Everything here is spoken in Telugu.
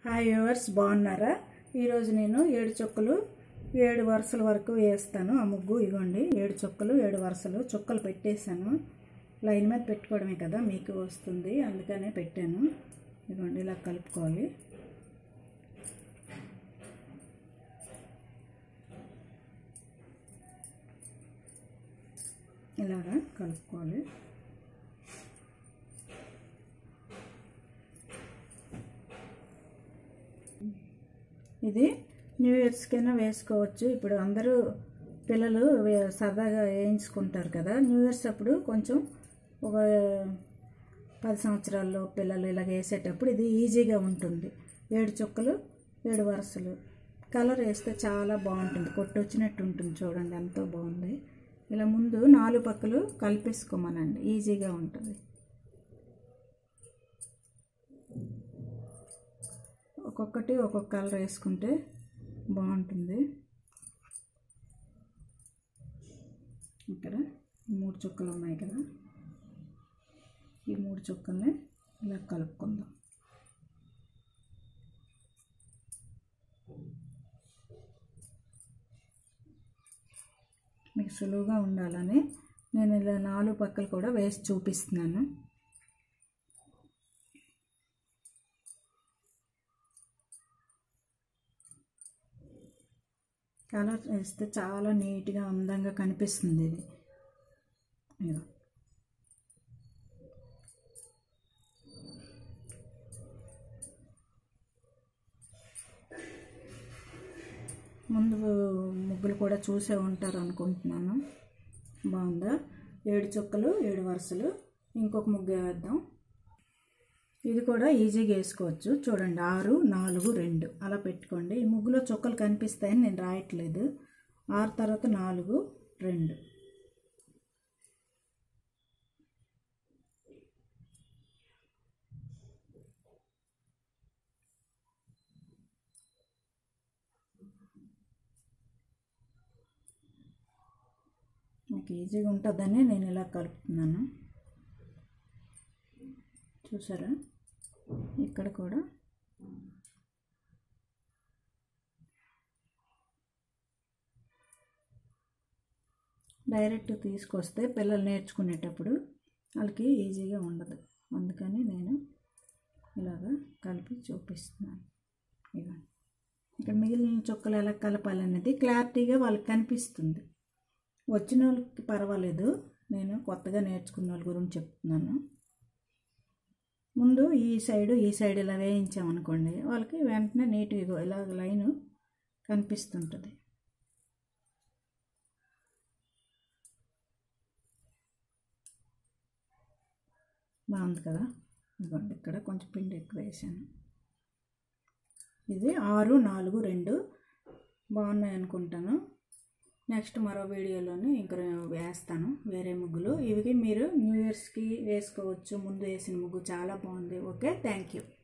హాయ్ వ్యూవర్స్ బాగున్నారా ఈరోజు నేను ఏడు చుక్కలు ఏడు వరుసల వరకు వేస్తాను ఆ ముగ్గు ఇగోండి ఏడు చుక్కలు ఏడు వరుసలు చుక్కలు పెట్టేశాను లైన్ మీద పెట్టుకోవడమే కదా మీకు వస్తుంది అందుకనే పెట్టాను ఇదిగోండి ఇలా కలుపుకోవాలి ఇలాగా కలుపుకోవాలి ఇది న్యూ ఇయర్స్కైనా వేసుకోవచ్చు ఇప్పుడు అందరూ పిల్లలు వే- సరదాగా వేయించుకుంటారు కదా న్యూ ఇయర్స్ అప్పుడు కొంచెం ఒక పది సంవత్సరాల్లో పిల్లలు ఇలాగ వేసేటప్పుడు ఇది ఈజీగా ఉంటుంది ఏడు చుక్కలు ఏడు వరుసలు కలర్ వేస్తే చాలా బాగుంటుంది కొట్టు వచ్చినట్టు ఉంటుంది చూడండి ఎంతో బాగుంది ఇలా ముందు నాలుగు పక్కలు కలిపేసుకోమనండి ఈజీగా ఉంటుంది ఒక్కొక్కటి ఒక్కొక్క కలర్ వేసుకుంటే బాగుంటుంది ఇక్కడ మూడు చుక్కలు ఉన్నాయి కదా ఈ మూడు చుక్కల్ని ఇలా కలుపుకుందాం మీకు సులువుగా ఉండాలని నేను ఇలా నాలుగు పక్కలు కూడా వేసి చూపిస్తున్నాను కలర్ వేస్తే చాలా నీట్గా అందంగా కనిపిస్తుంది ఇది ఇదిగో. ముందు ముగ్గులు కూడా చూసే ఉంటారు అనుకుంటున్నాను బాగుందా ఏడు చుక్కలు ఏడు వరుసలు ఇంకొక ముగ్గు వేద్దాం ఇది కూడా ఈజీగా వేసుకోవచ్చు చూడండి ఆరు నాలుగు రెండు అలా పెట్టుకోండి ఈ ముగ్గులో చుక్కలు కనిపిస్తాయని నేను రాయట్లేదు ఆరు తర్వాత నాలుగు రెండు మీకు ఈజీగా ఉంటుందని నేను ఇలా కలుపుతున్నాను చూసారా ఇక్కడ కూడా డైరెక్ట్ తీసుకొస్తే పిల్లలు నేర్చుకునేటప్పుడు వాళ్ళకి ఈజీగా ఉండదు అందుకని నేను ఇలాగా కలిపి చూపిస్తున్నాను ఇవ్వండి ఇక్కడ మిగిలిన చుక్కలు ఎలా కలపాలనేది క్లారిటీగా వాళ్ళకి కనిపిస్తుంది వచ్చిన వాళ్ళకి పర్వాలేదు నేను కొత్తగా నేర్చుకున్న వాళ్ళ గురించి చెప్తున్నాను ముందు ఈ సైడు ఈ సైడ్ ఇలా వేయించామనుకోండి వాళ్ళకి వెంటనే నీట్గా ఇలా లైను కనిపిస్తుంటుంది బాగుంది కదా ఇదిగోండి ఇక్కడ కొంచెం పిండి ఎక్కువ వేసాను ఇది ఆరు నాలుగు రెండు బాగున్నాయి అనుకుంటాను నెక్స్ట్ మరో వీడియోలోని ఇంకా వేస్తాను వేరే ముగ్గులు ఇవి మీరు న్యూ ఇయర్స్కి వేసుకోవచ్చు ముందు వేసిన ముగ్గు చాలా బాగుంది ఓకే థ్యాంక్ యూ